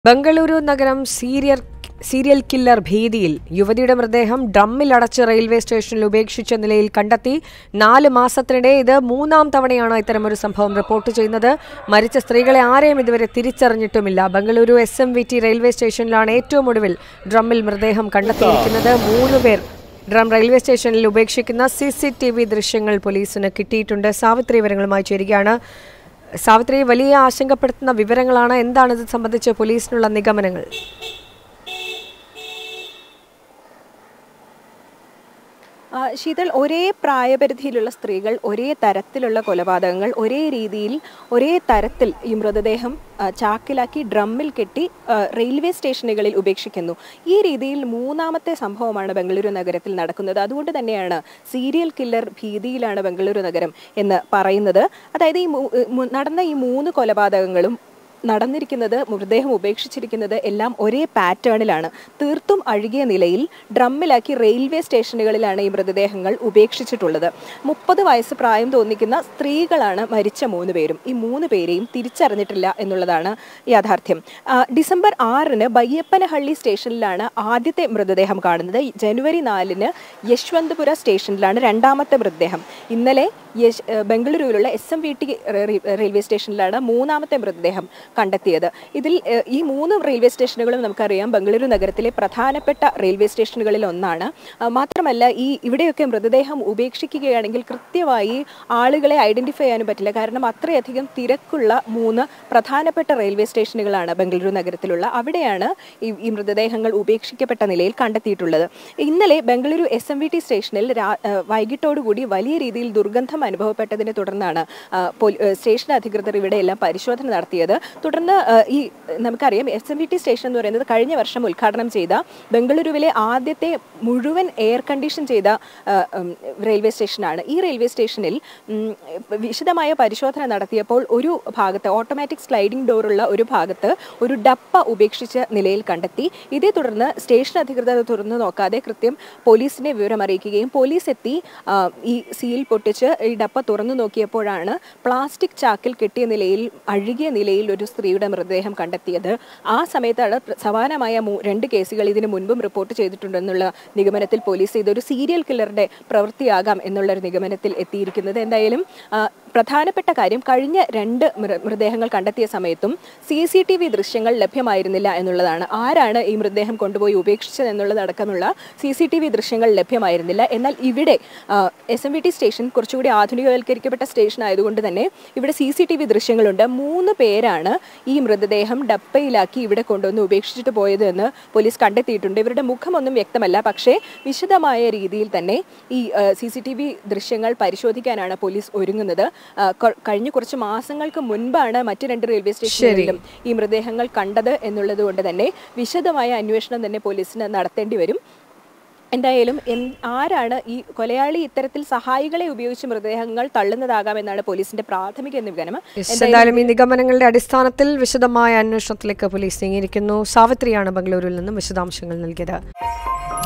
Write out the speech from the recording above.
ബംഗളൂരു നഗരം സീരിയർ serial killer ഭീതിയിൽ യുവതിയുടെ മൃതദേഹം ഡ്രമ്മിലടച്ച് റെയിൽവേ സ്റ്റേഷനിൽ ഉപേക്ഷിച്ച നിലയിൽ കണ്ടെത്തി നാല് മാസത്തിനിടെ ഇത് മൂന്നാം തവണയാണ് ഇത്തരമൊരു സംഭവം റിപ്പോർട്ട് ചെയ്യുന്നത് മരിച്ച സ്ത്രീകളെ ആരെയും ഇതുവരെ തിരിച്ചറിഞ്ഞിട്ടുമില്ല Bengaluru S M V T railway സ്റ്റേഷനിലാണ് ഏറ്റവും ഒടുവിൽ ഡ്രമ്മിൽ മൃതദേഹം കണ്ടെത്തിയിരിക്കുന്നത് മൂന്ന് പേർ ഡ്രം റെയിൽവേ സ്റ്റേഷനിൽ ഉപേക്ഷിക്കുന്ന സി സി ടി വി ദൃശ്യങ്ങൾ പോലീസിന് കിട്ടിയിട്ടുണ്ട് സാവിത്രി വിവരങ്ങളുമായി ചേരുകയാണ് സാവിത്രി വലിയ ആശങ്കപ്പെടുത്തുന്ന വിവരങ്ങളാണ് എന്താണ് ഇത് സംബന്ധിച്ച് പോലീസിനുള്ള നിഗമനങ്ങൾ ആ, ശീതൾ ഒരേ പ്രായപരിധിയിലുള്ള സ്ത്രീകൾ ഒരേ തരത്തിലുള്ള കൊലപാതകങ്ങൾ ഒരേ രീതിയിൽ ഒരേ തരത്തിൽ ഈ മൃതദേഹം ആ, ചാക്കിലാക്കി ഡ്രമ്മിൽ കെട്ടി ആ, റെയിൽവേ സ്റ്റേഷനുകളിൽ ഉപേക്ഷിക്കുന്നു ഈ രീതിയിൽ മൂന്നാമത്തെ സംഭവമാണ് ബംഗളൂരു നഗരത്തിൽ നടക്കുന്നത് അതുകൊണ്ട് തന്നെയാണ് സീരിയൽ കില്ലർ ഭീതിയിലാണ് ബംഗളൂരു നഗരം എന്ന് പറയുന്നത് അതായത് ഈ മൂ- മു- നടന്ന ഈ മൂന്ന് കൊലപാതകങ്ങളും നടന്നിരിക്കുന്നത് മൃതദേഹം ഉപേക്ഷിച്ചിരിക്കുന്നത് എല്ലാം ഒരേ പാറ്റേണിലാണ് തീർത്തും അഴുകിയ നിലയിൽ ഡ്രമ്മിലാക്കി റെയിൽവേ സ്റ്റേഷനുകളിലാണ് ഈ മൃതദേഹങ്ങൾ ഉപേക്ഷിച്ചിട്ടുള്ളത് മുപ്പത് വയസ്സ് പ്രായം തോന്നിക്കുന്ന സ്ത്രീകളാണ് മരിച്ച മൂന്ന് പേരും ഈ മൂന്ന് പേരെയും തിരിച്ചറിഞ്ഞിട്ടില്ല എന്നുള്ളതാണ് യാഥാർത്ഥ്യം ആ, ഡിസംബർ ആറിന് ബയ്യപ്പനഹള്ളി സ്റ്റേഷനിലാണ് ആദ്യത്തെ മൃതദേഹം കാണുന്നത് ജനുവരി നാലിന് യശ്വന്തപുര സ്റ്റേഷനിലാണ് രണ്ടാമത്തെ മൃതദേഹം ഇന്നലെ യശ് ഏഹ് ബംഗളൂരുവിലുള്ള S M V T railway സ്റ്റേഷനിലാണ് മൂന്നാമത്തെ മൃതദേഹം കണ്ടെത്തിയത് ഇതിൽ ഏഹ് ഈ മൂന്ന് റെയിൽവേ സ്റ്റേഷനുകളും നമുക്കറിയാം ബംഗളൂരു നഗരത്തിലെ പ്രധാനപ്പെട്ട റെയിൽവേ സ്റ്റേഷനുകളിൽ ഒന്നാണ് ആ, മാത്രമല്ല ഈ ഇവിടെയൊക്കെ മൃതദേഹം ഉപേക്ഷിക്കുകയാണെങ്കിൽ കൃത്യമായി ആളുകളെ ഐഡന്റിഫൈ ചെയ്യാനും പറ്റില്ല കാരണം അത്രയധികം തിരക്കുള്ള മൂന്ന് പ്രധാനപ്പെട്ട റെയിൽവേ സ്റ്റേഷനുകളാണ് ബംഗളൂരു നഗരത്തിലുള്ള അവിടെയാണ് ഈ ഈ മൃതദേഹങ്ങൾ ഉപേക്ഷിക്കപ്പെട്ട നിലയിൽ കണ്ടെത്തിയിട്ടുള്ളത് ഇന്നലെ Bengaluru S M V T സ്റ്റേഷനിൽ രാ- ഏഹ് വൈകിട്ടോടുകൂടി വലിയ രീതിയിൽ ദുർഗന്ധം അനുഭവപ്പെട്ടതിനെ തുടർന്നാണ് ആ, പോലീ- ഏഹ് സ്റ്റേഷൻ അധികൃതർ ഇവിടെ എല്ലാം പരിശോധന നടത്തിയത് തുടർന്ന് ഏഹ് ഈ നമുക്കറിയാം S M V T station എന്ന് പറയുന്നത് കഴിഞ്ഞ വർഷം ഉദ്ഘാടനം ചെയ്ത ബംഗളൂരുവിലെ ആദ്യത്തെ മുഴുവൻ എയർ കണ്ടീഷൻ ചെയ്ത ആ, ഉം, റെയിൽവേ സ്റ്റേഷനാണ് ഈ റെയിൽവേ സ്റ്റേഷനിൽ ഉം, വിശദമായ പരിശോധന നടത്തിയപ്പോൾ ഒരു ഭാഗത്ത് ഓട്ടോമാറ്റിക് സ്ലൈഡിംഗ് ഡോറുള്ള ഒരു ഭാഗത്ത് ഒരു ഡപ്പ ഉപേക്ഷിച്ച നിലയിൽ കണ്ടെത്തി ഇതേ തുടർന്ന് സ്റ്റേഷൻ അധികൃതർ തുറന്നു നോക്കാതെ കൃത്യം പോലീസിനെ വിവരം അറിയിക്കുകയും പോലീസ് എത്തി ആ, ഈ സീൽ പൊട്ടിച്ച് ഈ ഡപ്പ തുറന്നു നോക്കിയപ്പോഴാണ് പ്ലാസ്റ്റിക് ചാക്കിൽ കെട്ടിയ നിലയിൽ അഴുകിയ നിലയിൽ ഒരു സ്ത്രീയുടെ മൃതദേഹം കണ്ടെത്തിയത് ആ സമയത്താണ് പ്ര- സമാനമായ മൂ- രണ്ട് കേസുകൾ ഇതിനു മുൻപും റിപ്പോർട്ട് ചെയ്തിട്ടുണ്ടെന്നുള്ള നിഗമനത്തിൽ പോലീസ് ഇതൊരു സീരിയൽ കില്ലറുടെ പ്രവൃത്തിയാകാം എന്നുള്ളൊരു നിഗമനത്തിൽ എത്തിയിരിക്കുന്നത് എന്തായാലും ആ, പ്രധാനപ്പെട്ട കാര്യം കഴിഞ്ഞ രണ്ട് മൃ- മൃതദേഹങ്ങൾ കണ്ടെത്തിയ സമയത്തും സി സി ടി വി ദൃശ്യങ്ങൾ ലഭ്യമായിരുന്നില്ല എന്നുള്ളതാണ് ആരാണ് ഈ മൃതദേഹം കൊണ്ടുപോയി ഉപേക്ഷിച്ചത് എന്നുള്ളതടക്കമുള്ള സി സി ടി വി ദൃശ്യങ്ങൾ ലഭ്യമായിരുന്നില്ല എന്നാൽ ഇവിടെ S M V T station കുറച്ചുകൂടി ആധുനികവൽക്കരിക്കപ്പെട്ട സ്റ്റേഷൻ ആയതുകൊണ്ട് തന്നെ ഇവിടെ സി സി ടി വി ദൃശ്യങ്ങളുണ്ട് മൂന്ന് പേരാണ് ഈ മൃതദേഹം ഡപ്പയിലാക്കി ഇവിടെ കൊണ്ടുവന്ന് ഉപേക്ഷിച്ചിട്ട് പോയത് എന്ന് പോലീസ് കണ്ടെത്തിയിട്ടുണ്ട് ഇവരുടെ മുഖമൊന്നും വ്യക്തമല്ല പക്ഷേ വിശദമായ രീതിയിൽ തന്നെ ഈ സി സി ടി വി ദൃശ്യങ്ങൾ പരിശോധിക്കാനാണ് പോലീസ് ഒരുങ്ങുന്നത് ആ, കൊ- കഴിഞ്ഞ കുറച്ച് മാസങ്ങൾക്ക് മുൻപാണ് മറ്റ് രണ്ട് റെയിൽവേ സ്റ്റേഷനുകളിലും ഈ മൃതദേഹങ്ങൾ കണ്ടത് എന്നുള്ളത് കൊണ്ട് തന്നെ വിശദമായ അന്വേഷണം തന്നെ പോലീസിന് നടത്തേണ്ടി വരും എന്തായാലും എൻ- ആരാണ് ഈ കൊലയാളി ഇത്തരത്തിൽ സഹായികളെ ഉപയോഗിച്ച് മൃതദേഹങ്ങൾ തള്ളുന്നതാകാമെന്നാണ് പോലീസിന്റെ പ്രാഥമിക നിഗമനം എന്തായാലും ഈ നിഗമനങ്ങളുടെ അടിസ്ഥാനത്തിൽ വിശദമായ അന്വേഷണത്തിലേക്ക് പോലീസ് നീങ്ങിയിരിക്കുന്നു സാവിത്രിയാണ് ബംഗളൂരുവിൽ നിന്നും വിശദാംശങ്ങൾ നൽകിയത്